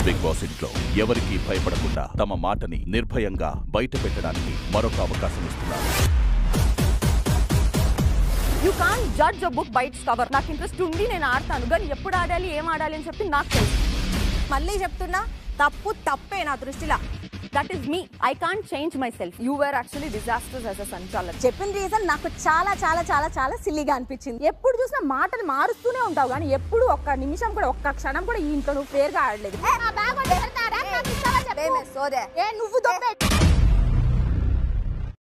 big boss ఇంట్లో ఎవరికీ భయపడకుండా తమ మాటని నిర్భయంగా బయట పెట్టడానికి మరొక అవకాశం ఇస్తున్నారు you can judge a book by its cover నాకు ఇంట్రెస్ట్ ఉండి నేను ఆడతాను కానీ ఎప్పుడు ఆడాలి ఏం ఆడాలి అని చెప్పి నాకు తెలుసు మళ్ళీ చెప్తున్నా తప్పు తప్పే నా దృష్టిలో that is me I can't change myself you were actually disasters as a sanchalak చెప్పిన రీజన్ నాకు చాలా చాలా చాలా చాలా సిల్లీగా అనిపించింది ఎప్పుడు చూసినా మాటలు మారుస్తూనే ఉంటావు కానీ ఎప్పుడు ఒక్క నిమిషం కూడా ఒక్క క్షణం కూడా ఈ ఇంట్లో నువ్వు ఫేర్ గా ఆడలేదు సోదే ఏ నువ్వు దొబ్బే